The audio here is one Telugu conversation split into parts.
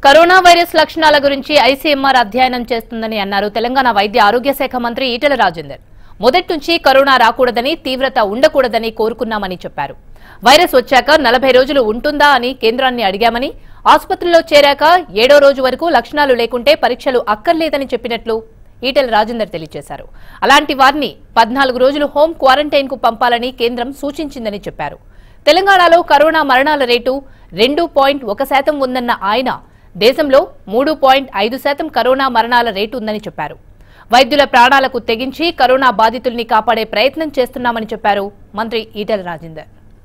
కరోనా వైరస్ లక్షణాల గురించి ఐసీఎంఆర్ అధ్యయనం చేస్తుందని అన్నారు తెలంగాణ వైద్య ఆరోగ్య శాఖ మంత్రి ఈటెల రాజేందర్ మొదటి నుంచి కరోనా రాకూడదని తీవ్రత ఉండకూడదని కోరుకున్నామని చెప్పారు వైరస్ వచ్చాక నలభై రోజులు ఉంటుందా అని కేంద్రాన్ని అడిగామని ఆసుపత్రిలో చేరాక ఏడో రోజు వరకు లక్షణాలు లేకుంటే పరీక్షలు అక్కర్లేదని చెప్పినట్లు ఈటెల రాజేందర్ తెలియజేశారు అలాంటి వారిని పద్నాలుగు రోజులు హోం క్వారంటైన్ కు పంపాలని కేంద్రం సూచించిందని చెప్పారు తెలంగాణలో కరోనా మరణాల రేటు రెండు పాయింట్ ఒక శాతం ఉందన్న ఆయన దేశంలో మూడు పాయింట్ ఐదు శాతం కరోనా మరణాల రేటు ఉందని చెప్పారు వైద్యుల ప్రాణాలకు తెగించి కరోనా బాధితుల్ని కాపాడే ప్రయత్నం చేస్తున్నామని చెప్పారు మంత్రి ఈటెల రాజేందర్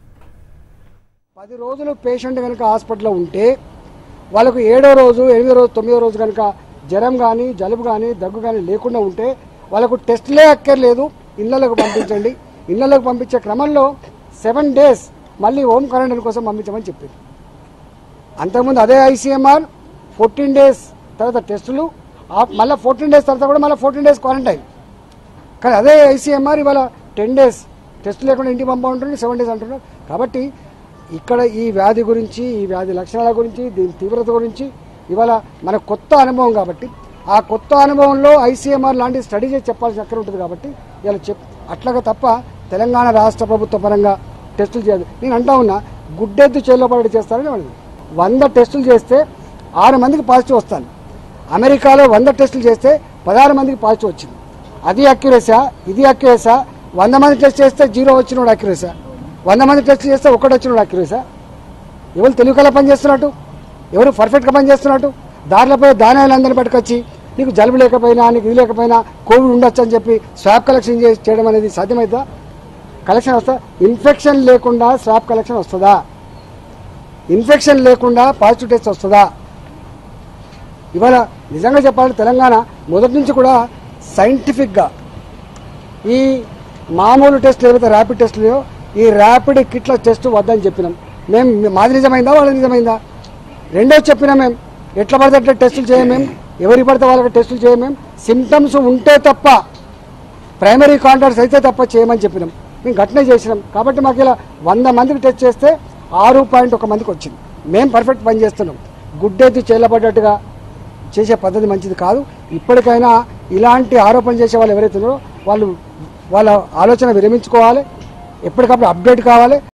పది రోజులు పేషెంట్ కనుక హాస్పిటల్లో ఉంటే వాళ్ళకు ఏడో రోజు ఎనిమిదో రోజు తొమ్మిదో రోజు కనుక జ్వరం కానీ జలుబు కానీ దగ్గు కానీ లేకుండా ఉంటే వాళ్ళకు టెస్ట్లే అక్కర్లేదు ఇళ్లలోకి పంపించండి ఇళ్లలోకి పంపించే క్రమంలో సెవెన్ డేస్ మళ్ళీ హోమ్ క్వారంటైన్ కోసం పంపించమని చెప్పింది అంతకుముందు అదే ఐసీఎంఆర్ ఫోర్టీన్ డేస్ తర్వాత టెస్టులు ఆ- మళ్ళీ ఫోర్టీన్ డేస్ తర్వాత కూడా మళ్ళీ ఫోర్టీన్ డేస్ క్వారంటైన్ కానీ అదే ఐసీఎంఆర్ ఇవాళ టెన్ డేస్ టెస్ట్ లేకుండా ఇంటికి పంపమంటుంది సెవెన్ డేస్ అంటున్నారు కాబట్టి ఇక్కడ ఈ వ్యాధి గురించి ఈ వ్యాధి లక్షణాల గురించి దీని తీవ్రత గురించి ఇవాళ మన కొత్త అనుభవం కాబట్టి ఆ కొత్త అనుభవంలో ఐసీఎంఆర్ లాంటి స్టడీ చేసి చెప్పాల్సిన అక్కడ ఉంటుంది కాబట్టి ఇలా చెప్ అట్లాగా తప్ప తెలంగాణ రాష్ట్ర ప్రభుత్వ పరంగా టెస్టులు చేయాలి నేను అంటా ఉన్నా గుడ్డెద్దు చేలో పడి చేస్తారని వాళ్ళు వంద టెస్టులు చేస్తే ఆరు మందికి పాజిటివ్ వస్తాను అమెరికాలో వంద టెస్టులు చేస్తే పదహారు మందికి పాజిటివ్ వచ్చింది అది అక్యురసా ఇది అక్యురసా వంద మంది టెస్ట్ చేస్తే జీరో వచ్చినోడు అక్యురసా వంద మంది టెస్ట్ చేస్తే ఒకటి వచ్చినోడు అక్యురసా ఎవరు తెలుగుకల పని చేస్తున్నట్టు ఎవరు పర్ఫెక్ట్గా పని చేస్తున్నట్టు దారిలో పోయి దానాలందరినీ పట్టుకొచ్చి నీకు జలుబు లేకపోయినా నీకు ఇది లేకపోయినా కోవిడ్ ఉండొచ్చు అని చెప్పి స్వాబ్ కలెక్షన్ చేసి చేయడం అనేది సాధ్యమవుతుందా కలెక్షన్ వస్తా ఇన్ఫెక్షన్ లేకుండా స్వాబ్ కలెక్షన్ వస్తుందా ఇన్ఫెక్షన్ లేకుండా పాజిటివ్ టెస్ట్ వస్తుందా ఇవాళ నిజంగా చెప్పాలంటే తెలంగాణ మొదటి నుంచి కూడా సైంటిఫిక్గా ఈ మామూలు టెస్ట్ ఏవైతే ర్యాపిడ్ టెస్టులు ఈ ర్యాపిడ్ కిట్ల టెస్ట్ వద్దని చెప్పినాం మేము మాది నిజమైందా వాళ్ళ నిజమైందా రెండో చెప్పినాం మేము ఎట్లా పడితే అట్లా టెస్టులు చేయం మేము ఎవరి పడితే వాళ్ళకి టెస్టులు చేయం మేము సిమ్టమ్స్ ఉంటే తప్ప ప్రైమరీ కాంటాక్ట్స్ అయితే తప్ప చేయమని చెప్పినాం మేము గట్నే చేసినాం కాబట్టి మాకు ఇలా వంద మందికి టెస్ట్ చేస్తే ఆరు పాయింట్ ఒక మందికి వచ్చింది మేము పర్ఫెక్ట్ పని చేస్తున్నాం గుడ్డెత్తి చేయబడ్డట్టుగా చేసే పద్ధతి మంచిది కాదు ఇప్పటికైనా ఇలాంటి ఆరోపణ చేసే వాళ్ళు ఎవరైతే ఉన్నారో వాళ్ళు వాళ్ళ ఆలోచన విరమించుకోవాలి ఎప్పటికప్పుడు అప్డేట్ కావాలి